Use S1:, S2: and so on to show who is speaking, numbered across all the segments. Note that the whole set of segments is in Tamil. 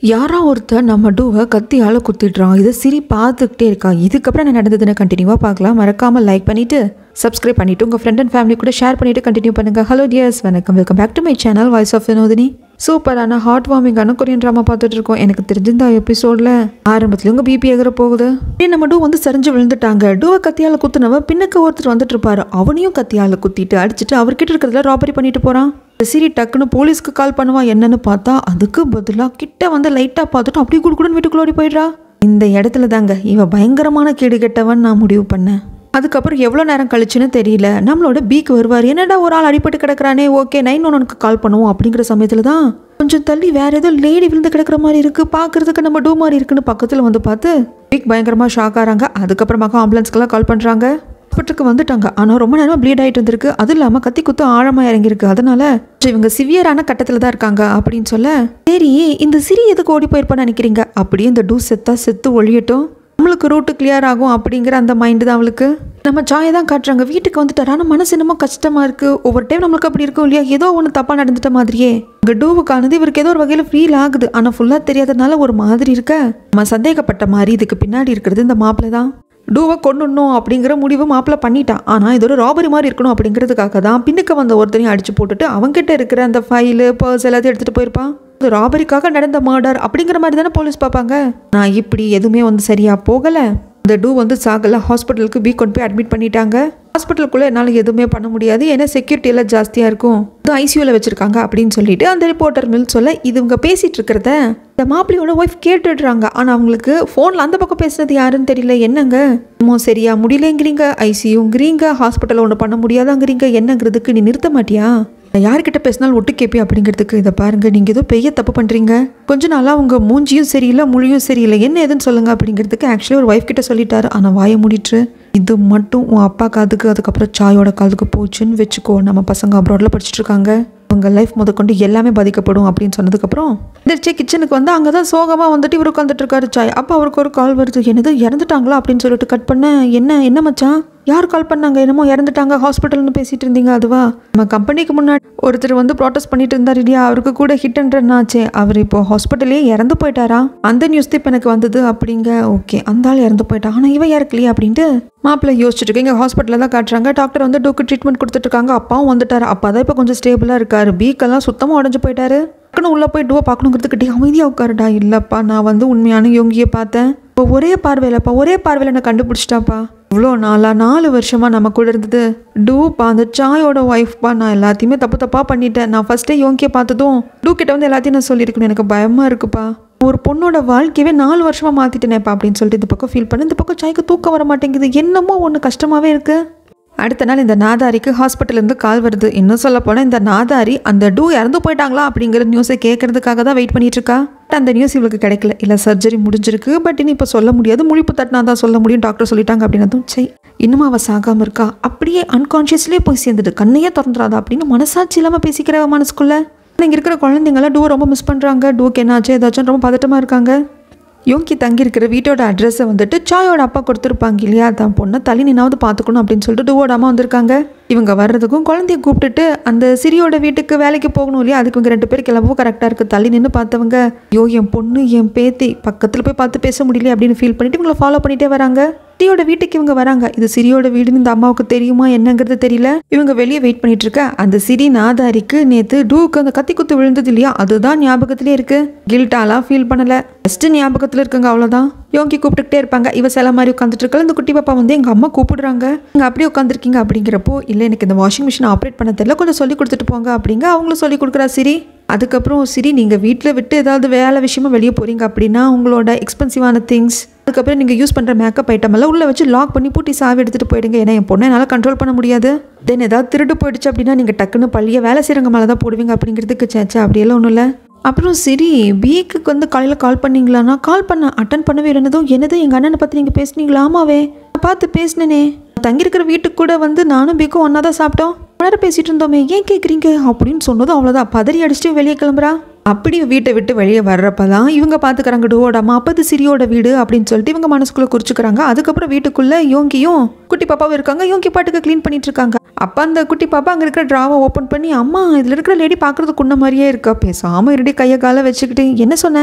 S1: யாரா ஒருத்தர் நம்ம டூவை கத்தியால குத்திடுறான் இதை சிரி பார்த்துக்கிட்டே இருக்கா இதுக்கப்புறம் என்ன நடந்ததுன்னு கண்டினியூவாக பார்க்கலாம் மறக்காமல் லைக் பண்ணிட்டு சப்ஸ்கிரைப் பண்ணிட்டு உங்கள் ஃப்ரெண்ட் அண்ட் ஃபேமிலி கூட ஷேர் பண்ணிட்டு கண்டினியூ பண்ணுங்க ஹலோ டியர்ஸ் வணக்கம் welcome back to my channel voice of Vinodhini சூப்பரான ஹார்ட் வார்மிங்கான கொரியன் ட்ராமா பார்த்துட்டு இருக்கோம் எனக்கு தெரிஞ்சிருந்த எபிசோடில் ஆரம்பத்துல உங்க பிபி எகிற போகுது அப்படியே நம்ம டூ வந்து சரிஞ்சு விழுந்துட்டாங்க டூவை கத்தியால குத்துனவ பின்னுக்கு ஒருத்தர் வந்துட்டு இருப்பாரு அவனையும் கத்தியால குத்திட்டு அடிச்சிட்டு அவர்கிட்ட இருக்கிறதுல ராபரி பண்ணிட்டு போறான் சிரி டக்குன்னு போலீஸ்க்கு கால் பண்ணுவா என்னன்னு பார்த்தா அதுக்கு பதிலாக கிட்ட வந்து லைட்டாக பார்த்துட்டு அப்படியே குடுக்குடுன்னு வீட்டுக்குள்ள ஓடி போயிடுறா இந்த இடத்துல தாங்க இவ பயங்கரமான கேடு கெட்டவன் நான் முடிவு பண்ணேன் அதுக்கப்புறம் எவ்வளோ நேரம் கழிச்சுன்னு தெரியல நம்மளோட பீக்கு வருவார் என்னடா ஒரு ஆள் அடிபட்டு கிடக்குறானே ஓகே நைன் ஒனுக்கு கால் பண்ணுவோம் அப்படிங்கிற சமயத்தில் தான் கொஞ்சம் தள்ளி வேற ஏதோ லேடி விழுந்து கிடக்குற மாதிரி இருக்கு பார்க்கறதுக்கு நம்ம டூ மாதிரி இருக்குன்னு பக்கத்தில் வந்து பார்த்து பீக் பயங்கரமாக ஷாக் ஆகிறாங்க அதுக்கப்புறமாக ஆம்புலன்ஸ்க்கெல்லாம் கால் பண்ணுறாங்க ஹாஸ்பிட்டலுக்கு வந்துட்டாங்க ஆனால் ரொம்ப நேரமாக ப்ளீட் ஆகிட்டு வந்திருக்கு அதுவும் இல்லாமல் கத்தி குத்து ஆழமாக இறங்கியிருக்கு அதனால சரி, இவங்க சிவியரான கட்டத்தில் தான் இருக்காங்க அப்படின்னு சொல்ல சரி இந்த சிரி எதுக்கு ஓடி போயிருப்பான்னு நினைக்கிறீங்க அப்படியே இந்த டூ செத்தா செத்து ஒழியட்டும் நம்மளுக்கு ரூட்டு கிளியர் ஆகும் அப்படிங்கிற அந்த மைண்டு தான் அவளுக்கு நம்ம ஜாயை தான் காட்டுறாங்க வீட்டுக்கு வந்துட்டாரு ஆனால் மனசு என்னமோ கஷ்டமா இருக்கு ஒவ்வொரு டைம் நம்மளுக்கு அப்படி இருக்கும் இல்லையா ஏதோ ஒன்று தப்பாக நடந்துட்ட மாதிரியே இங்கே டூவுக்கானது இவருக்கு ஏதோ ஒரு வகையில் ஃபீல் ஆகுது ஆனால் ஃபுல்லாக தெரியாதனால ஒரு மாதிரி இருக்க நம்ம சந்தேகப்பட்ட மாதிரி இதுக்கு பின்னாடி இருக்கிறது இந்த மாப்பிள்ளை தான் டூவை கொண்டுடணும் அப்படிங்கிற முடிவு மாப்பிள்ள பண்ணிட்டான் ஆனால் இது ஒரு ராபரி மாதிரி இருக்கணும் அப்படிங்கிறதுக்காக தான் பின்னுக்கு வந்த ஒருத்தனையும் அடிச்சு போட்டுட்டு அவங்ககிட்ட இருக்கிற அந்த ஃபைலு பர்ஸ் எல்லாத்தையும் எடுத்துகிட்டு போயிருப்பான் இது ராபரிக்காக நடந்த மர்டர் அப்படிங்கிற மாதிரி தானே போலீஸ் பார்ப்பாங்க நான் இப்படி எதுவுமே வந்து சரியாக போகலை இந்த டூ வந்து சாகல ஹாஸ்பிட்டலுக்கு வீக் கொண்டு போய் அட்மிட் பண்ணிட்டாங்க ஹாஸ்பிட்டலுக்குள்ளே என்னால் எதுவுமே பண்ண முடியாது ஏன்னா செக்யூரிட்டி எல்லாம் ஜாஸ்தியாக இருக்கும் இது ஐசியூவில் வச்சுருக்காங்க அப்படின்னு சொல்லிட்டு அந்த ரிப்போர்ட்டர் மில் சொல்ல இது இவங்க பேசிகிட்டு இருக்கிறத இந்த மாப்பிள்ளையோட ஒய்ஃப் கேட்டுடுறாங்க ஆனால் அவங்களுக்கு ஃபோனில் அந்த பக்கம் பேசுனது யாருன்னு தெரியல என்னங்க இன்னும் சரியா முடியலங்கிறீங்க ஐசியூங்கிறீங்க ஹாஸ்பிட்டலில் ஒன்று பண்ண முடியாதாங்கிறீங்க என்னங்கிறதுக்கு நீ நிறுத்த மாட்டியா நான் யார்கிட்ட பேசினாலும் ஒட்டு கேப்பி அப்படிங்கிறதுக்கு இதை பாருங்க நீங்கள் ஏதோ பெரிய தப்பு பண்ணுறீங்க கொஞ்ச நாளாக உங்கள் மூஞ்சியும் சரியில்லை மொழியும் சரியில்லை என்ன ஏதுன்னு சொல்லுங்க அப்படிங்கிறதுக்கு ஆக்சுவலி ஒரு ஒய்ஃப் கிட்ட சொல்லிட்டாரு ஆனால் வாயை மூடிட்டு இது மட்டும் உன் அப்பா காதுக்கு அதுக்கப்புறம் சாயோட காதுக்கு போச்சுன்னு வச்சுக்கோ நம்ம பசங்க அப்ராடில் படிச்சுட்டு இருக்காங்க அவங்க லைஃப் முதற்கொண்டு எல்லாமே பாதிக்கப்படும் அப்படின்னு சொன்னதுக்கப்புறம் எந்திரிச்சு கிச்சனுக்கு வந்து அங்கே தான் சோகமாக வந்துட்டு இவர் உட்காந்துட்டு இருக்காரு சாய் அப்போ அவருக்கு ஒரு கால் வருது என்னது இறந்துட்டாங்களா அப்படின்னு சொல்லிட்டு கட் பண்ண என்ன என்ன மச்சான் யார் கால் பண்ணாங்க என்னமோ இறந்துட்டாங்க ஹாஸ்பிட்டல்னு பேசிட்டு இருந்தீங்க அதுவா நம்ம கம்பெனிக்கு முன்னாடி ஒருத்தர் வந்து ப்ராட்டஸ்ட் பண்ணிட்டு இருந்தார் இல்லையா அவருக்கு கூட ஹிட் அண்ட் ரன் ஆச்சே அவர் இப்போ ஹாஸ்பிட்டலே இறந்து போயிட்டாரா அந்த நியூஸ் தான் இப்போ எனக்கு வந்தது அப்படிங்க ஓகே அந்த ஆள் இறந்து போயிட்டா ஆனால் இவன் இறக்கலையே அப்படின்ட்டு மாப்பிள்ளை யோசிச்சுட்டு இருக்கு இங்கே ஹாஸ்பிட்டலில் தான் காட்டுறாங்க டாக்டர் வந்து டோக்கு ட்ரீட்மெண்ட் கொடுத்துட்டு இருக்காங்க அப்பாவும் வந்துட்டாரு அப்பா தான் இப்போ கொஞ்சம் ஸ்டேபிளாக இருக்காரு பீக்கெல்லாம் சுத்தமாக உடஞ்சு போயிட்டாரு டக்குன்னு உள்ளே போய் டூவை பார்க்கணுங்கிறதுக்கு டே அமைதியாக உட்காருடா இல்லைப்பா நான் வந்து உண்மையான யோகியை பார்த்தேன் இப்போ ஒரே பார்வையிலப்பா ஒரே பார்வையில் நான் கண்டுபிடிச்சிட்டாப்பா இவ்வளோ நாளாக நாலு வருஷமாக நம்ம கூட இருந்தது டூப்பா அந்த சாயோட ஒய்ஃப்ப்பா நான் எல்லாத்தையுமே தப்பு தப்பாக பண்ணிட்டேன் நான் ஃபஸ்ட்டே யோங்கியை பார்த்ததும் டூ கிட்ட வந்து எல்லாத்தையும் நான் சொல்லியிருக்கணும் எனக்கு பயமாக இருக்குப்பா ஒரு பொண்ணோட வாழ்க்கையவே நாலு வருஷமாக மாற்றிட்டேனேப்பா அப்படின்னு சொல்லிட்டு இந்த பக்கம் ஃபீல் பண்ணி இந்த பக்கம் சாய்க்கு தூக்கம் வர மாட்டேங்குது என்னமோ ஒன்று கஷ்டமாகவே இருக்குது அடுத்த நாள் இந்த நாதாரிக்கு ஹாஸ்பிட்டல்லேருந்து கால் வருது இன்னும் சொல்ல போனால் இந்த நாதாரி அந்த டூ இறந்து போயிட்டாங்களா அப்படிங்கிற நியூஸை கேட்கறதுக்காக தான் வெயிட் பண்ணிட்டு இருக்கா பட் அந்த நியூஸ் இவளுக்கு கிடைக்கல இல்லை சர்ஜரி முடிஞ்சிருக்கு பட் இனி இப்போ சொல்ல முடியாது முழிப்பு தட்டினா தான் சொல்ல முடியும் டாக்டர் சொல்லிட்டாங்க அப்படின்னதும் சரி இன்னும் அவள் சாகாமல் இருக்கா அப்படியே அன்கான்ஷியஸ்லேயே போய் சேர்ந்துட்டு கண்ணையே திறந்துடாதா அப்படின்னு மனசாட்சி இல்லாமல் பேசிக்கிற மனசுக்குள்ள இங்கே இருக்கிற குழந்தைங்களாம் டூ ரொம்ப மிஸ் பண்ணுறாங்க டூக்கு என்னாச்சு ஏதாச்சும் ரொம்ப பதட்டமாக இருக்காங்க யோங்கி தங்கியிருக்கிற வீட்டோட அட்ரஸை வந்துட்டு சாயோட அப்பா கொடுத்துருப்பாங்க இல்லையா தான் பொண்ணை தள்ளி நின்னாவது பார்த்துக்கணும் அப்படின்னு சொல்லிட்டு டூவோட அம்மா வந்திருக்காங்க இவங்க வர்றதுக்கும் குழந்தைய கூப்பிட்டுட்டு அந்த சிரியோட வீட்டுக்கு வேலைக்கு போகணும் இல்லையா அதுக்கு இவங்க ரெண்டு பேர் கிளம்பவும் கரெக்டாக இருக்குது தள்ளி நின்று பார்த்தவங்க யோ என் பொண்ணு என் பேத்தி பக்கத்தில் போய் பார்த்து பேச முடியல அப்படின்னு ஃபீல் பண்ணிட்டு இவங்களை ஃபாலோ பண்ணிட்டே வராங்க சிரியோட வீட்டுக்கு இவங்க வராங்க இது சிரியோட வீடுன்னு இந்த அம்மாவுக்கு தெரியுமா என்னங்கிறது தெரியல இவங்க வெளியே வெயிட் பண்ணிட்டு இருக்க அந்த சிரி நாதாரிக்கு நேத்து டூக்கு அந்த கத்தி குத்து விழுந்தது இல்லையா அதுதான் ஞாபகத்திலே இருக்கு கில்ட்டாலாம் ஃபீல் பண்ணல ஜஸ்ட் ஞாபகத்தில் இருக்குங்க அவ்வளோதான் யோங்கி கூப்பிட்டுக்கிட்டே இருப்பாங்க இவ சில மாதிரி உட்காந்துட்டு இருக்கல இந்த குட்டி பாப்பா வந்து எங்கள் அம்மா கூப்பிடுறாங்க இங்கே அப்படியே உட்காந்துருக்கீங்க அப்படிங்கிறப்போ இல்லை எனக்கு இந்த வாஷிங் மிஷின் ஆப்ரேட் பண்ண தெரியல கொஞ்சம் சொல்லி கொடுத்துட்டு போங்க அப்படிங்க அவங்களும் சொல்லி கொடுக்குறா சிரி அதுக்கப்புறம் சரி நீங்கள் வீட்டில் விட்டு ஏதாவது வேலை விஷயமா வெளியே போகிறீங்க அப்படின்னா உங்களோட எக்ஸ்பென்சிவான திங்ஸ் அதுக்கப்புறம் நீங்கள் யூஸ் பண்ணுற மேக்கப் ஐட்டம் எல்லாம் உள்ளே வச்சு லாக் பண்ணி பூட்டி சாவி எடுத்துகிட்டு போயிடுங்க ஏன்னா என் பொண்ணை என்னால் கண்ட்ரோல் பண்ண முடியாது தென் ஏதாவது திருடு போயிடுச்சு அப்படின்னா நீங்கள் டக்குன்னு பள்ளியை வேலை செய்கிறவங்க மேலே தான் போடுவீங்க அப்படிங்கிறதுக்கு சேச்சா அப்படியெல்லாம் ஒன்றும் இல்லை அப்புறம் சரி வீக்குக்கு வந்து காலையில் கால் பண்ணீங்களான்னா கால் பண்ண அட்டன் பண்ணவே இருந்ததும் என்னது எங்கள் அண்ணனை பற்றி நீங்கள் பேசுனீங்களா ஆமாவே நான் பார்த்து பேசினேனே தங்கியிருக்கிற வீட்டுக்கு கூட வந்து நானும் பீக்கும் ஒன்றா தான் சாப்பிட்டோம் நேரம் பேசிட்டு இருந்தோமே ஏன் கேட்குறீங்க அப்படின்னு சொன்னதும் அவ்வளோதான் பதறி அடிச்சுட்டு வெளியே கிளம்புறா அப்படி வீட்டை விட்டு வெளியே வர்றப்ப தான் இவங்க பார்த்துக்கிறாங்க டூவோட அம்மா அப்போ இது சிரியோட வீடு அப்படின்னு சொல்லிட்டு இவங்க மனசுக்குள்ளே குறிச்சுக்கிறாங்க அதுக்கப்புறம் வீட்டுக்குள்ளே யோங்கியும் குட்டி பாப்பாவும் இருக்காங்க யோங்கி பாட்டுக்கு க்ளீன் பண்ணிட்டு இருக்காங்க அப்போ அந்த குட்டி பாப்பா அங்கே இருக்கிற ட்ராவை ஓப்பன் பண்ணி அம்மா இதில் இருக்கிற லேடி பார்க்குறதுக்கு உன்ன மாதிரியே இருக்கா பேசாமல் இருடி கையை காலை வச்சுக்கிட்டு என்ன சொன்னேன்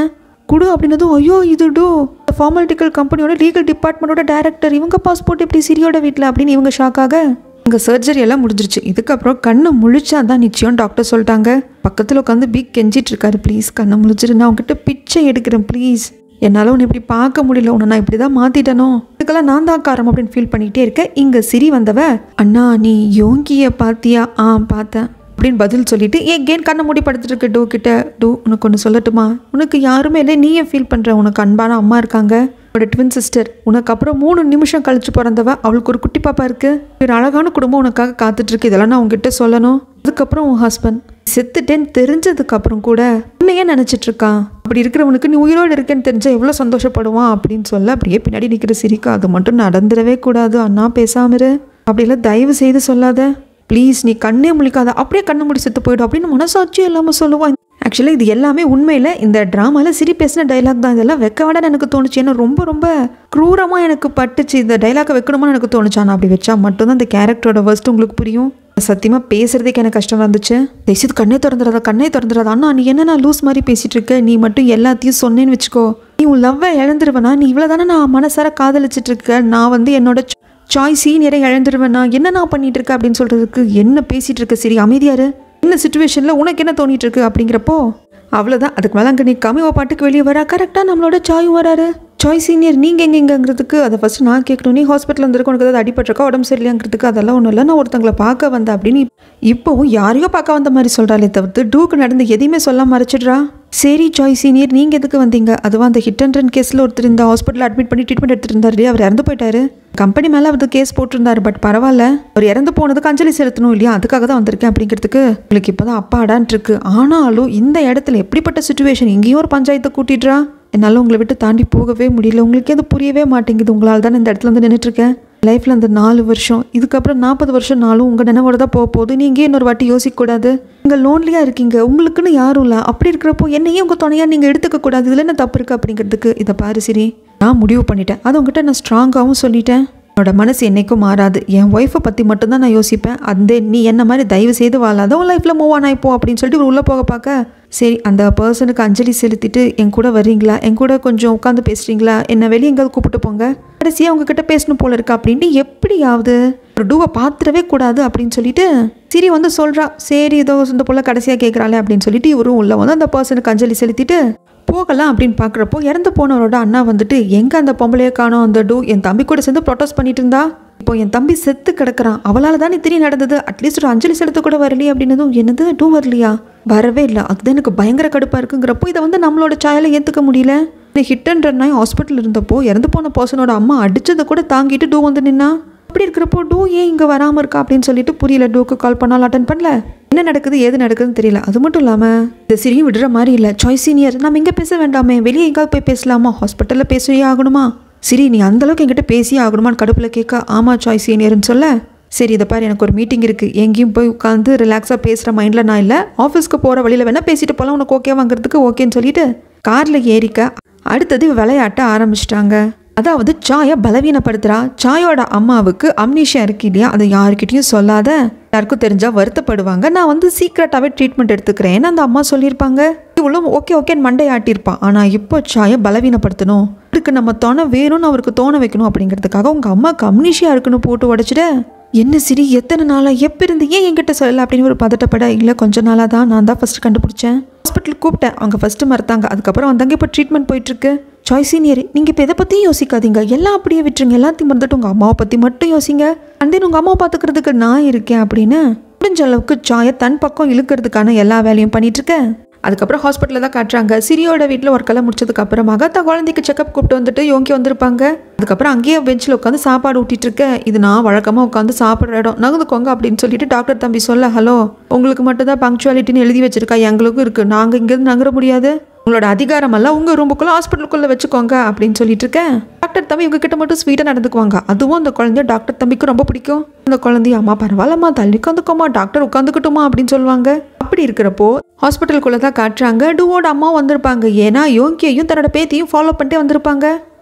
S1: குடு அப்படின்னதும் ஐயோ இது டூ ஃபார்மாலிட்டிக்கல் கம்பெனியோட லீகல் டிபார்ட்மெண்ட்டோட டைரக்டர் இவங்க பாஸ்போர்ட் எப்படி சிரியோட வீட்டில் அப்படின்னு இவங்க ஷாக்காக இங்கே சர்ஜரி எல்லாம் முடிஞ்சிருச்சு இதுக்கப்புறம் கண்ணை முழிச்சா தான் நிச்சயம் டாக்டர் சொல்லிட்டாங்க பக்கத்தில் உட்காந்து பீக் கெஞ்சிட்டு இருக்காரு ப்ளீஸ் கண்ணை முழிச்சிரு நான் உங்ககிட்ட பிச்சை எடுக்கிறேன் ப்ளீஸ் என்னால் உன்னை இப்படி பார்க்க முடியல உன்னை நான் இப்படி தான் மாற்றிட்டனோ இதுக்கெல்லாம் நான் தான் காரம் அப்படின்னு ஃபீல் பண்ணிக்கிட்டே இருக்கேன் இங்கே சிரி வந்தவ அண்ணா நீ யோகியை பார்த்தியா ஆ பார்த்தேன் அப்படின்னு பதில் சொல்லிட்டு ஏன் கேன் கண்ணை மூடி படுத்துட்டு இருக்கு டூ கிட்ட டூ உனக்கு ஒன்று சொல்லட்டுமா உனக்கு யாருமே இல்லை நீயே ஃபீல் பண்ணுற உனக்கு அன்பான அம்மா இருக்காங்க உன்னோட ட்வின் சிஸ்டர் உனக்கு அப்புறம் மூணு நிமிஷம் கழிச்சு பிறந்தவ அவளுக்கு ஒரு குட்டி பாப்பா இருக்கு ஒரு அழகான குடும்பம் உனக்காக காத்துட்டு இருக்கு இதெல்லாம் நான் உங்ககிட்ட சொல்லணும் அதுக்கப்புறம் உன் ஹஸ்பண்ட் செத்துட்டேன்னு தெரிஞ்சதுக்கு அப்புறம் கூட உன்னையே நினைச்சிட்டு இருக்கான் அப்படி இருக்கிறவனுக்கு நீ உயிரோடு இருக்கேன்னு தெரிஞ்சா எவ்வளோ சந்தோஷப்படுவான் அப்படின்னு சொல்ல அப்படியே பின்னாடி நிற்கிற சிரிக்கா அது மட்டும் நடந்துடவே கூடாது அண்ணா பேசாம இரு அப்படிலாம் தயவு செய்து சொல்லாத ப்ளீஸ் நீ கண்ணே முழிக்காத அப்படியே கண்ணு முடி செத்து போயிடும் அப்படின்னு மனசாட்சியே இல்லாமல் சொல்லுவான் ஆக்சுவலாக இது எல்லாமே உண்மையில் இந்த ட்ராமாவில் சிரி பேசின டைலாக் தான் இதெல்லாம் வைக்க வேண்டாம் எனக்கு தோணுச்சு ஏன்னா ரொம்ப ரொம்ப க்ரூரமாக எனக்கு பட்டுச்சு இந்த டைலாக்கை வைக்கணுமான்னு எனக்கு தோணுச்சு ஆனால் அப்படி வச்சா மட்டும்தான் இந்த கேரக்டரோட ஃபர்ஸ்ட் உங்களுக்கு புரியும் சத்தியமாக பேசுறதுக்கு எனக்கு கஷ்டமாக இருந்துச்சு தயவுசெய்து கண்ணே திறந்துடாத கண்ணே திறந்துடாத அண்ணா நீ என்ன நான் லூஸ் மாதிரி பேசிட்டு இருக்க நீ மட்டும் எல்லாத்தையும் சொன்னேன்னு வச்சுக்கோ நீ உன் லவ்வை இழந்துருவனா நீ இவ்வளோ தானே நான் மனசார காதலிச்சிட்டு இருக்க நான் வந்து என்னோட சாய்ஸ் சீனியரை இழந்துருவேன் நான் என்ன நான் பண்ணிட்டு இருக்க அப்படின்னு சொல்றதுக்கு என்ன பேசிட்டு இருக்க சரி அமைதியாரு என்ன சுச்சுவேஷனில் உனக்கு என்ன தோணிட்டு இருக்கு அப்படிங்கிறப்போ அவ்வளோதான் அதுக்கு மேலே அங்கே நிற்காம இவ பாட்டுக்கு வெளியே வரா கரெக்டாக நம்மளோட சாயும் வராரு சாய் சீனியர் நீங்கள் எங்கே எங்கங்கிறதுக்கு அதை ஃபஸ்ட்டு நான் கேட்கணும் நீ ஹாஸ்பிட்டல் வந்திருக்க உனக்கு ஏதாவது அடிபட்டிருக்கா உடம்பு சரியில்லையாங்கிறதுக்கு அதெல்லாம் ஒன்றும் இல்லை நான் ஒருத்தங்களை பார்க்க வந்தேன் அப்படின்னு இப்போவும் யாரையோ பார்க்க வந்த மாதிரி சொல்கிறாளே தவிர்த்து டூக்கு நடந்து எதையுமே சொல்ல மறைச்சிடுறா சரி சாய் சீனியர் நீங்கள் எதுக்கு வந்தீங்க அதுவும் அந்த ஹிட் அண்ட் ரன் கேஸில் ஒருத்தர் இந்த ஹாஸ்பிட்டல் அட்மிட் பண்ணி ட்ரீட்மெண்ட் எடுத்துட்டு இருந்தாரு இல்லையா அவர் இறந்து போயிட்டாரு கம்பெனி மேலே அவர் கேஸ் போட்டிருந்தாரு பட் பரவாயில்ல அவர் இறந்து போனதுக்கு அஞ்சலி செலுத்தணும் இல்லையா அதுக்காக தான் வந்திருக்கேன் அப்படிங்கிறதுக்கு உங்களுக்கு இப்போ தான் அப்பாடான் இருக்கு ஆனாலும் இந்த இடத்துல எப்படிப்பட்ட சுச்சுவேஷன் இங்கேயும் ஒரு பஞ்சாயத்தை கூட்டிடுறா என்னால் உங்களை விட்டு தாண்டி போகவே முடியல உங்களுக்கு அது புரியவே மாட்டேங்குது உங்களால் தான் இந்த இடத்துல வந்து நின்றுட்டுருக்கேன் லைஃப்பில் அந்த நாலு வருஷம் இதுக்கப்புறம் நாற்பது வருஷம் நாளும் உங்கள் நினைவோட தான் போக போகுது நீங்கள் இன்னொரு வாட்டி யோசிக்கக்கூடாது நீங்கள் லோன்லியாக இருக்கீங்க உங்களுக்குன்னு யாரும் இல்லை அப்படி இருக்கிறப்போ என்னையே உங்கள் துணையாக நீங்கள் எடுத்துக்க கூடாது இதில் என்ன தப்பு இருக்குது அப்படிங்கிறதுக்கு இதை பாரு சரி நான் முடிவு பண்ணிட்டேன் அது உங்ககிட்ட நான் ஸ்ட்ராங்காகவும் சொல்லிட்டேன் என்னோட மனசு என்னைக்கும் மாறாது என் ஒய்ஃபை பற்றி மட்டும்தான் நான் யோசிப்பேன் அந்த நீ என்ன மாதிரி தயவு செய்து வாழாத உன் லைஃப்பில் மூவ் ஆன் ஆயிப்போ அப்படின்னு சொல்லிட்டு இவர் உள்ளே போக பார்க்க சரி அந்த பர்சனுக்கு அஞ்சலி செலுத்திட்டு என் கூட வர்றீங்களா என் கூட கொஞ்சம் உட்காந்து பேசுறீங்களா என்னை வெளியே எங்கேயாவது கூப்பிட்டு போங்க கடைசியாக உங்ககிட்ட பேசணும் போல இருக்கு அப்படின்ட்டு எப்படியாவது ஒரு டூவை பார்த்துடவே கூடாது அப்படின்னு சொல்லிட்டு சிரி வந்து சொல்கிறா சரி ஏதோ இந்த போல கடைசியாக கேட்குறாளே அப்படின்னு சொல்லிட்டு இவரும் உள்ள வந்து அந்த பர்சனுக்கு அஞ்சலி செலுத்திட்டு போகலாம் அப்படின்னு பார்க்குறப்போ இறந்து போனவரோட அண்ணா வந்துட்டு எங்கே அந்த பொம்பளையை காணோம் அந்த டூ என் தம்பி கூட சேர்ந்து ப்ரொட்டஸ்ட் பண்ணிட்டு இருந்தா இப்போ என் தம்பி செத்து கிடக்குறான் அவளால் தான் இத்திரி நடந்தது அட்லீஸ்ட் ஒரு அஞ்சலி செலுத்த கூட வரலையே அப்படின்னதும் என்னது டூ வரலையா வரவே இல்லை அதுதான் எனக்கு பயங்கர கடுப்பாக இருக்குங்கிறப்போ இதை வந்து நம்மளோட சாயலை ஏற்றுக்க முடியல ஹிட் அண்ட் ரன் ஆகி ஹாஸ்பிட்டல் இருந்தப்போ இறந்து போன பர்சனோட அம்மா அடிச்சதை கூட தாங்கிட்டு டூ வந்து நின்னா அப்படி இருக்கிறப்போ டூ ஏன் இங்கே வராமல் இருக்கா அப்படின்னு சொல்லிட்டு புரியல டூக்கு கால் பண்ணாலும் அட்டன் பண்ணல என்ன நடக்குது ஏது நடக்குதுன்னு தெரியல அது மட்டும் இல்லாமல் இந்த சிரியும் விடுற மாதிரி இல்லை சாய்ஸ் சீனியர் நம்ம இங்கே பேச வேண்டாமே வெளியே எங்காவது போய் பேசலாமா ஹாஸ்பிட்டலில் பேசவே ஆகணுமா சரி நீ அந்த அளவுக்கு என்கிட்ட பேசியே ஆகணுமான்னு கடுப்பில் கேட்க ஆமா சாய்ஸ் சீனியர்னு சொல்ல சரி இதை பாரு எனக்கு ஒரு மீட்டிங் இருக்குது எங்கேயும் போய் உட்காந்து ரிலாக்ஸாக பேசுகிற மைண்டில் நான் இல்லை ஆஃபீஸ்க்கு போகிற வழியில் வேணால் பேசிட்டு போகலாம் உனக்கு ஓகே வாங்குறதுக்கு ஓகேன்னு சொல்லிட்டு காரில் ஏறிக்க அடுத்தது விளையாட்ட ஆரம்பிச்சிட்டாங்க அதாவது சாயை பலவீனப்படுத்துறா சாயோட அம்மாவுக்கு அம்னீஷியா இருக்கு இல்லையா அதை யாருக்கிட்டையும் சொல்லாத யாருக்கும் தெரிஞ்சா வருத்தப்படுவாங்க நான் வந்து சீக்ரெட்டாகவே ட்ரீட்மெண்ட் எடுத்துக்கிறேன்னு அந்த அம்மா சொல்லியிருப்பாங்க இவளும் ஓகே ஓகேன்னு மண்டை ஆட்டியிருப்பான் ஆனால் இப்போ சாயை பலவீனப்படுத்தணும் இதுக்கு நம்ம தோண வேணும்னு அவருக்கு தோண வைக்கணும் அப்படிங்கிறதுக்காக உங்கள் அம்மாவுக்கு அம்னீஷியா இருக்குன்னு போட்டு உடச்சிட என்ன சிரி எத்தனை நாளாக எப்போ இருந்து ஏன் என்கிட்ட சொல்லல அப்படின்னு ஒரு பதட்டப்பட இல்லை கொஞ்ச நாளாக தான் நான் தான் ஃபஸ்ட்டு கண்டுபிடிச்சேன் ஹாஸ்பிட்டல் கூப்பிட்டேன் அவங்க ஃபஸ்ட்டு மறுத்தாங்க அதுக்கப்புறம் வந்தாங்க இப்போ ட்ரீட்மெண்ட் போயிட்டுருக்கு சாய்ஸ் சீனியர் நீங்கள் இப்போ எதை பற்றியும் யோசிக்காதீங்க எல்லாம் அப்படியே விட்டுருங்க எல்லாத்தையும் மறந்துட்டு உங்கள் அம்மாவை பற்றி மட்டும் யோசிங்க அண்ட் தென் உங்கள் அம்மாவை பார்த்துக்கிறதுக்கு நான் இருக்கேன் அப்படின்னு முடிஞ்ச அளவுக்கு சாயை தன் பக்கம் இழுக்கிறதுக்கான எல்லா வேலையும் பண்ணிட்டு இருக்கேன் அதுக்கப்புறம் ஹாஸ்பிட்டலில் தான் காட்டுறாங்க சிரியோட வீட்டில் ஒர்க்கெல்லாம் முடிச்சதுக்கு அப்புறமாக தான் குழந்தைக்கு செக்கப் கூப்பிட்டு வந்துட்டு யோங்கி வந்திருப்பாங்க அதுக்கப்புறம் அங்கேயே பெஞ்சில் உட்காந்து சாப்பாடு ஊட்டிட்டு இருக்கேன் இது நான் வழக்கமாக உட்காந்து சாப்பிட்ற இடம் நகர்ந்துக்கோங்க அப்படின்னு சொல்லிட்டு டாக்டர் தம்பி சொல்ல ஹலோ உங்களுக்கு மட்டும் தான் பங்க்சுவாலிட்டின்னு எழுதி வச்சிருக்கா எங்களுக்கும் இருக்குது நாங்கள் இங்கேருந்து நகர முடியாது உங்களோட அதிகாரம் எல்லாம் உங்கள் ரூமுக்குள்ளே ஹாஸ்பிட்டலுக்குள்ளே வச்சுக்கோங்க அப்படின்னு சொல்லிட்டு இருக்கேன் டாக்டர் தம்பி இவங்ககிட்ட மட்டும் ஸ்வீட்டாக நடந்துக்குவாங்க அதுவும் அந்த குழந்தைய டாக்டர் தம்பிக்கு ரொம்ப பிடிக்கும் அந்த குழந்தைய அம்மா பரவாயில்லம்மா தள்ளி உட்காந்துக்கோமா டாக்டர் உட்காந்துக்கட்டுமா அப்படின்னு சொல்லுவாங்க அப்படி இருக்கிறப்போ ஹாஸ்பிட்டலுக்குள்ளே தான் காட்டுறாங்க டூவோட அம்மா வந்திருப்பாங்க ஏன்னா யோங்கியையும் தன்னோட பேத்தியும் ஃபாலோ பண்ணிட்டே வந்திருப்பாங்க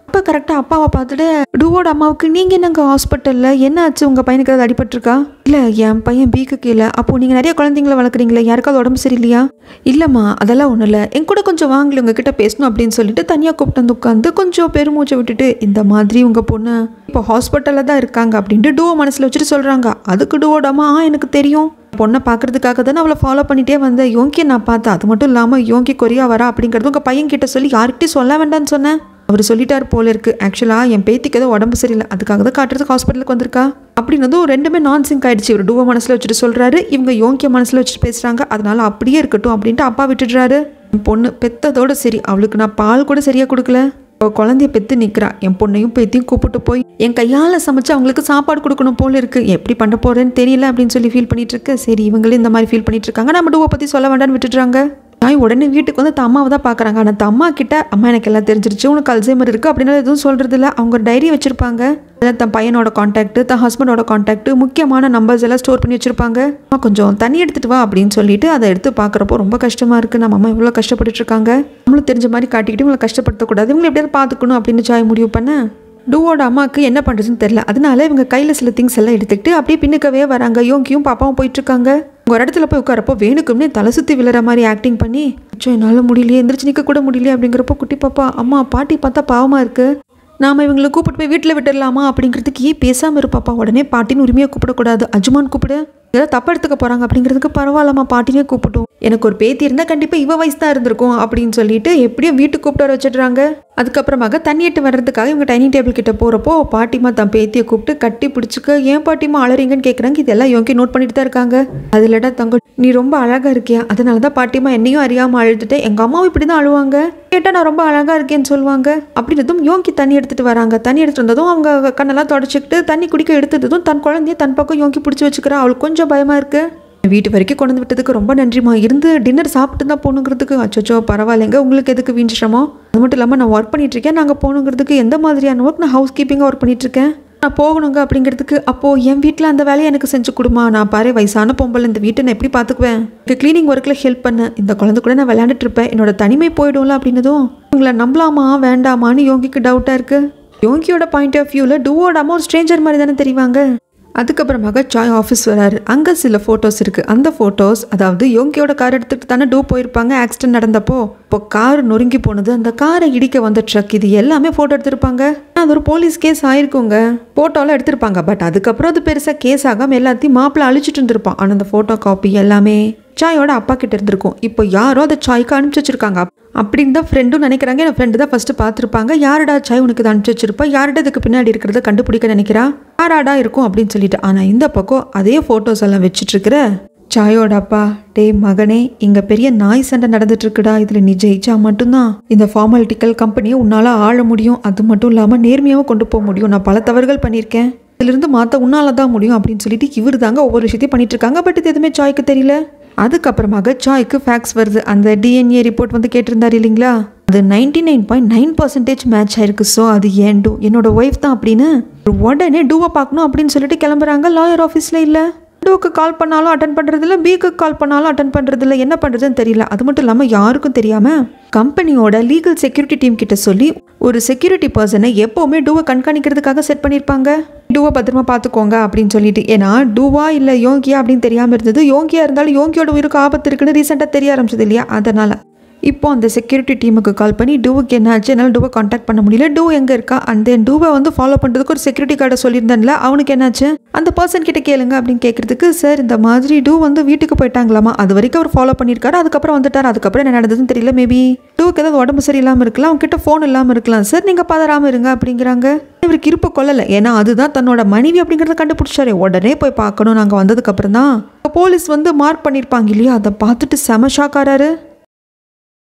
S1: அப்போ கரெக்டாக அப்பாவை பார்த்துட்டு டூவோட அம்மாவுக்கு நீங்கள் என்னங்க ஹாஸ்பிட்டலில் என்ன ஆச்சு உங்கள் பையனுக்கு ஏதாவது அடிபட்டிருக்கா இல்லை என் பையன் பீக்கு கீழே அப்போது நீங்கள் நிறைய குழந்தைங்கள வளர்க்குறீங்களே யாருக்காவது உடம்பு சரியில்லையா இல்லைம்மா அதெல்லாம் ஒன்றும் இல்லை என் கூட கொஞ்சம் வாங்கல உங்ககிட்ட பேசணும் அப்படின்னு சொல்லிட்டு தனியாக கூப்பிட்டு வந்து உட்காந்து கொஞ்சம் பெருமூச்சை விட்டுட்டு இந்த மாதிரி உங்கள் பொண்ணு இப்போ ஹாஸ்பிட்டலில் தான் இருக்காங்க அப்படின்ட்டு டூவோ மனசில் வச்சுட்டு சொல்கிறாங்க அதுக்கு டூவோட அம்மா "ஆ, எனக்கு தெரியும் பொண்ணை பார்க்கறதுக்காக தானே அவளை ஃபாலோ பண்ணிட்டே வந்தேன் யோங்கியை நான் பார்த்தேன் அது மட்டும் இல்லாமல் யோங்கி கொரியா வரா அப்படிங்கிறது உங்கள் பையன் கிட்ட சொல்லி யார்கிட்டயும் சொல்ல வேண்டாம்னு சொன்னேன் அவர் சொல்லிட்டார் போல இருக்கு ஆக்சுவலாக என் பேத்திக்கு ஏதோ உடம்பு சரியில்லை அதுக்காக தான் காட்டுறதுக்கு ஹாஸ்பிட்டலுக்கு வந்திருக்கா அப்படின்னதும் ரெண்டுமே நான் சிங்க் ஆயிடுச்சு இவர் டூவோ மனசில் வச்சுட்டு சொல்கிறாரு இவங்க யோங்கிய மனசில் வச்சுட்டு பேசுகிறாங்க அதனால அப்படியே இருக்கட்டும் அப்படின்ட்டு அப்பா விட்டுடுறாரு என் பொண்ணு பெத்ததோட சரி அவளுக்கு நான் பால் கூட சரியாக கொடுக்கல அவ குழந்தைய பெத்து நிற்கிறா என் பொண்ணையும் பேத்தியும் கூப்பிட்டு போய் என் கையால் சமைச்சு அவங்களுக்கு சாப்பாடு கொடுக்கணும் போல இருக்கு எப்படி பண்ண போறேன்னு தெரியல அப்படின்னு சொல்லி ஃபீல் பண்ணிட்டு இருக்கு சரி இவங்களே இந்த மாதிரி ஃபீல் பண்ணிட்டு இருக்காங்க நம்ம டூவை பற்றி சொல்ல வேண்டாம்னு விட்டுடுறாங்க நான் உடனே வீட்டுக்கு வந்து தன் அம்மாவை தான் பார்க்குறாங்க ஆனால் தன் அம்மா கிட்ட அம்மா எனக்கு எல்லாம் தெரிஞ்சிருச்சு உனக்கு அல்சைமர் இருக்குது அப்படின்னு எதுவும் சொல்கிறது இல்லை அவங்க ஒரு டைரி வச்சுருப்பாங்க அதில் தன் பையனோட காண்டாக்ட் தன் ஹஸ்பண்டோட காண்டாக்ட் முக்கியமான நம்பர்ஸ் எல்லாம் ஸ்டோர் பண்ணி வச்சுருப்பாங்க அம்மா கொஞ்சம் தண்ணி எடுத்துட்டு வா அப்படின்னு சொல்லிட்டு அதை எடுத்து பார்க்குறப்போ ரொம்ப கஷ்டமாக இருக்குது நம்ம அம்மா இவ்வளோ கஷ்டப்பட்டுட்டு இருக்காங்க நம்மளும் தெரிஞ்ச மாதிரி காட்டிக்கிட்டு இவங்களை கஷ்டப்படுத்தக்கூடாது இவங்களை எப்படியாவது பார்த்துக்கணும் அப்படின்னு சாய் முடிவு பண்ண டூவோட அம்மாவுக்கு என்ன பண்ணுறதுன்னு தெரில அதனால இவங்க கையில் சில திங்ஸ் எல்லாம் எடுத்துக்கிட்டு அப்படியே பின்னுக்கவே வராங்க யோங்கியும் பாப்பாவும் போயிட்டு இருக்காங்க உங்க ஒரு இடத்துல போய் உட்காரப்போ வேணுக்கும்னே தலை சுற்றி விழுற மாதிரி ஆக்டிங் பண்ணி அச்சோ என்னால் முடியலையே எந்திரிச்சு நிற்க கூட முடியலையே அப்படிங்கிறப்போ குட்டி பாப்பா அம்மா பாட்டி பார்த்தா பாவமாக இருக்கு நாம இவங்களை கூப்பிட்டு போய் வீட்டில் விட்டுடலாமா அப்படிங்கிறதுக்கு ஏன் பேசாமல் இருப்பாப்பா உடனே பாட்டின்னு உரிமையாக கூப்பிடக்கூடாது அஜுமான் கூப்பிடு ஏதாவது தப்பு எடுத்துக்க போகிறாங்க அப்படிங்கிறதுக்கு பரவாயில்லம்மா பாட்டினே கூப்பிட்டும் எனக்கு ஒரு பேத்தி இருந்தால் கண்டிப்பாக இவ வயசு தான் இருந்திருக்கும் அப்படின்னு சொல்லிட்டு எப்படியும் வீட்டுக்கு கூப்பிட்டு வர வச்சிடுறாங்க அதுக்கப்புறமாக தண்ணி எட்டு வர்றதுக்காக இவங்க டைனிங் டேபிள் கிட்ட போகிறப்போ பாட்டிமா தன் பேத்தியை கூப்பிட்டு கட்டி பிடிச்சிக்க ஏன் பாட்டிமா அலறீங்கன்னு கேட்குறாங்க இதெல்லாம் யோங்கி நோட் பண்ணிட்டு தான் இருக்காங்க அதுலடா தங்க நீ ரொம்ப அழகாக இருக்கியா அதனால தான் பாட்டிமா என்னையும் அறியாமல் அழுதுட்டு எங்கள் அம்மாவும் இப்படி தான் அழுவாங்க கேட்டால் நான் ரொம்ப அழகாக இருக்கேன்னு சொல்லுவாங்க அப்படின்றதும் யோங்கி தண்ணி எடுத்துட்டு வராங்க தண்ணி எடுத்துட்டு வந்ததும் அவங்க கண்ணெல்லாம் தொடச்சிக்கிட்டு தண்ணி குடிக்க எடுத்ததும் தன் குழந்தைய தன் பக்கம் யோங்கி பிடிச்சி வச்சுக்கிறா அவளுக்கு கொஞ்சம் பயமா இருக்கு வீட்டு வரைக்கும் கொண்டு வந்து விட்டதுக்கு ரொம்ப நன்றிமா இருந்து டின்னர் சாப்பிட்டு தான் போகணுங்கிறதுக்கு அச்சோ பரவாயில்லைங்க உங்களுக்கு எதுக்கு வீண்சிரமோ அது மட்டும் இல்லாமல் நான் ஒர்க் பண்ணிட்டு இருக்கேன் நாங்கள் போகணுங்கிறதுக்கு எந்த மாதிரியான ஒர்க் நான் ஹவுஸ் கீப்பிங்காக ஒர்க் பண்ணிட்டு இருக்கேன் நான் போகணுங்க அப்படிங்கிறதுக்கு அப்போது என் வீட்டில் அந்த வேலையை எனக்கு செஞ்சு கொடுமா நான் பாரு வயசான பொம்பளை இந்த வீட்டை நான் எப்படி பார்த்துக்குவேன் எனக்கு க்ளீனிங் ஒர்க்கில் ஹெல்ப் பண்ணேன் இந்த குழந்தை கூட நான் விளையாண்டுட்டு இருப்பேன் என்னோட தனிமை போயிடும்ல அப்படின்னதும் உங்களை நம்பலாமா வேண்டாமான்னு யோகிக்கு டவுட்டாக இருக்குது யோங்கியோட பாயிண்ட் ஆஃப் வியூவில் டூவோட அம்மா ஒரு ஸ்ட்ரேஞ்சர் மாதிரி தானே தெரிவாங்க அதுக்கப்புறமாக சாய் ஆஃபீஸ் வராரு அங்கே சில ஃபோட்டோஸ் இருக்குது அந்த ஃபோட்டோஸ் அதாவது யோங்கியோட கார் எடுத்துகிட்டு தானே டூ போயிருப்பாங்க ஆக்சிடென்ட் நடந்தப்போ இப்போ கார் நொறுங்கி போனது அந்த காரை இடிக்க வந்த ட்ரக் இது எல்லாமே ஃபோட்டோ எடுத்திருப்பாங்க அது ஒரு போலீஸ் கேஸ் ஆயிருக்குங்க ஃபோட்டோலாம் எடுத்திருப்பாங்க பட் அதுக்கப்புறம் அது பெருசாக கேஸ் ஆகாமல் எல்லாத்தையும் மாப்பிள்ள அழிச்சிட்டு இருந்திருப்பான் ஆனால் அந்த ஃபோட்டோ காப்பி எல்லாமே சாயோட அப்பா கிட்ட இருந்திருக்கும் இப்போ யாரோ அதை சாய்க்கு அனுப்பிச்சு வச்சிருக்காங்க அப்படின்னு தான் ஃப்ரெண்டும் நினைக்கிறாங்க என் ஃப்ரெண்டு தான் ஃபர்ஸ்ட் பார்த்துருப்பாங்க யாருடா சாய் உனக்கு இதை அனுப்பிச்சு வச்சிருப்பா யார்டா இதுக்கு பின்னாடி இருக்கிறத கண்டுபிடிக்க நினைக்கிறா யாராடா இருக்கும் அப்படின்னு சொல்லிட்டு ஆனால் இந்த பக்கம் அதே ஃபோட்டோஸ் எல்லாம் வச்சுட்டு இருக்கிற சாயோட அப்பா டேய் மகனே இங்க பெரிய நாய் சண்டை நடந்துட்டு இருக்குடா இதுல நீ ஜெயிச்சா மட்டும்தான் இந்த ஃபார்மாலிட்டிக்கல் கம்பெனியை உன்னால ஆள முடியும் அது மட்டும் இல்லாம நேர்மையாவும் கொண்டு போக முடியும் நான் பல தவறுகள் பண்ணியிருக்கேன் இதிலிருந்து மாத்த உன்னால தான் முடியும் அப்படின்னு சொல்லிட்டு இவர் தாங்க ஒவ்வொரு விஷயத்தையும் பண்ணிட்டு இருக்காங்க பட் இது எதுவுமே சாய்க்கு தெரியல அதுக்கப்புறமாக சாய்க்கு ஃபேக்ஸ் வருது அந்த டிஎன்ஏ ரிப்போர்ட் வந்து கேட்டிருந்தாரு இல்லைங்களா அது ninety nine point nine percentage match ஆயிருக்கு ஸோ அது ஏன் டூ என்னோட ஒய்ஃப் தான் அப்படின்னு உடனே டூவை பார்க்கணும் அப்படின்னு சொல்லிட்டு கிளம்புறாங்க லாயர் ஆஃபீஸில் இல்லை டூக்கு கால் பண்ணாலும் அட்டன் பண்ணுறதில்ல பிக்கு கால் பண்ணாலும் அட்டன் பண்ணுறதில்ல என்ன பண்ணுறதுன்னு தெரியல அது மட்டும் இல்லாமல் யாருக்கும் தெரியாமல் கம்பெனியோட லீகல் செக்யூரிட்டி டீம் கிட்ட சொல்லி ஒரு செக்யூரிட்டி பர்சனை எப்போவுமே டூவை கண்காணிக்கிறதுக்காக செட் பண்ணியிருப்பாங்க டூவை பத்திரமா பார்த்துக்கோங்க அப்படின்னு சொல்லிட்டு ஏன்னா டூவா இல்லை யோங்கியா அப்படின்னு தெரியாமல் இருந்தது யோங்கியா இருந்தாலும் யோங்கியோட உயிருக்கு ஆபத்து இருக்குன்னு ரீசெண்டாக தெரிய ஆரம்பிச்சது இல்லையா அதனால் இப்போ அந்த செக்யூரிட்டி டீமுக்கு கால் பண்ணி டூவுக்கு என்ன ஆச்சு என்னால் டூவை காண்டாக்ட் பண்ண முடியல டூ எங்கே இருக்கா அந்த தென் டூவை வந்து ஃபாலோ பண்ணுறதுக்கு ஒரு செக்யூரிட்டி கார்டை சொல்லியிருந்தேன்ல அவனுக்கு என்னாச்சு அந்த பர்சன் கிட்ட கேளுங்க அப்படின்னு கேட்குறதுக்கு சார் இந்த மாதிரி டூ வந்து வீட்டுக்கு போயிட்டாங்களாமா அது வரைக்கும் அவர் ஃபாலோ பண்ணியிருக்காரு அதுக்கப்புறம் வந்துட்டார் அதுக்கப்புறம் என்ன நடந்ததுன்னு தெரியல மேபி டூவுக்கு ஏதாவது உடம்பு சரியில்லாமல் இருக்கலாம் அவங்க கிட்ட ஃபோன் இல்லாமல் இருக்கலாம் சார் நீங்கள் பதறாமல் இருங்க அப்படிங்கிறாங்க இவருக்கு இருப்ப கொள்ளலை ஏன்னா அதுதான் தன்னோட மனைவி அப்படிங்கிறத கண்டுபிடிச்சாரு உடனே போய் பார்க்கணும் நாங்கள் வந்ததுக்கப்புறம் தான் போலீஸ் வந்து மார்க் பண்ணியிருப்பாங்க இல்லையா அதை பார்த்துட்டு செம ஷாக் ஆறாரு